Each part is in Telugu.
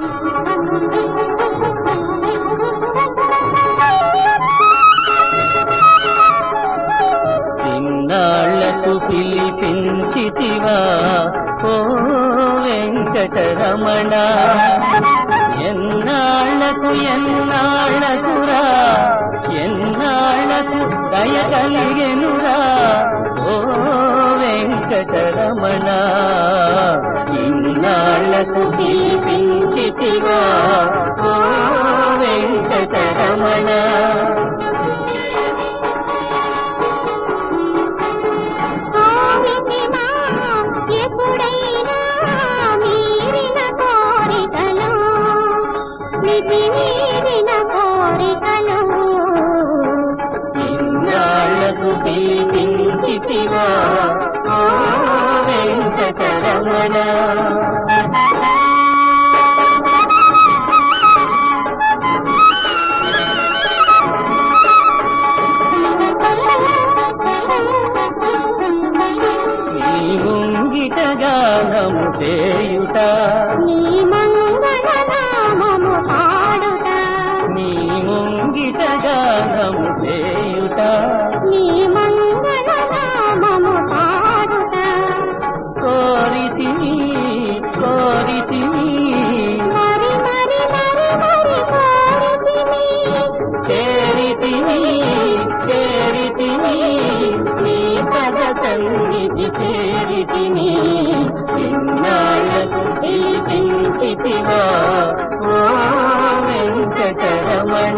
ఇన్నాళ్లకు పిలిపించితివా ఓ వెంకటరమణ ఎన్నాళ్లకు ఎన్నాళ్లకురా ఎన్నాళ్లకు దయ కలిగెనురా ఓ వెంకటరమణ ఇన్నాళ్లకు పిలిపించితివా ఓ వెంకటరమణ కోరితినా ఎప్పుడైనా మీరిన కోరికలు మితి మీరిన కోరికలు ఇన్నాళ్లకు పిలిపించితివా ఓ వెంకటరమణ నీ ముంగిట గానము చేయుట నీ మంగళ నామము పాడుట నీ ముంగిట గానము చేయుట నీ మంగళ నామము పాడుట కోరితిని కోరితిని మరి మరి మరి మరి కోరితిని చేరితిని చేరితిని నీ పద సన్నిధి చేరితిని ఇన్నాళ్లకు పిలిపించితివా ఓ వెంకటరమణ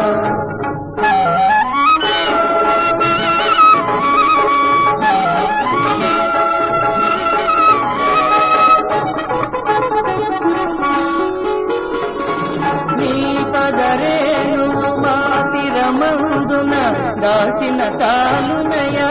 నీ పదరేణు మా శిరమందున దాచిన తాలునయా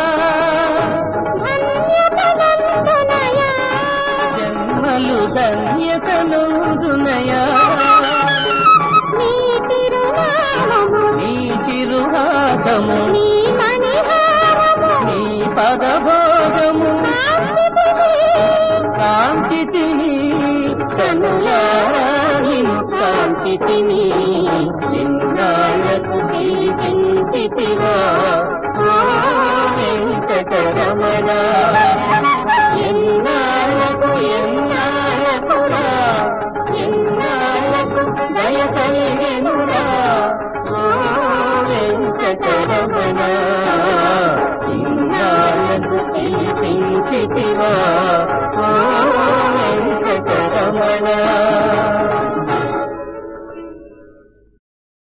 ధన్యతనందునయా జన్మలు ధన్యతనందునయా నీ తిరునామము నీ చిరుహాసము నీ మణిహారము నీ పదభోగము కాంతిని కనులాహిను కాంతిని చిన్నాళ్ళకు పిలిపించితివా ఓ వెంకటరమణ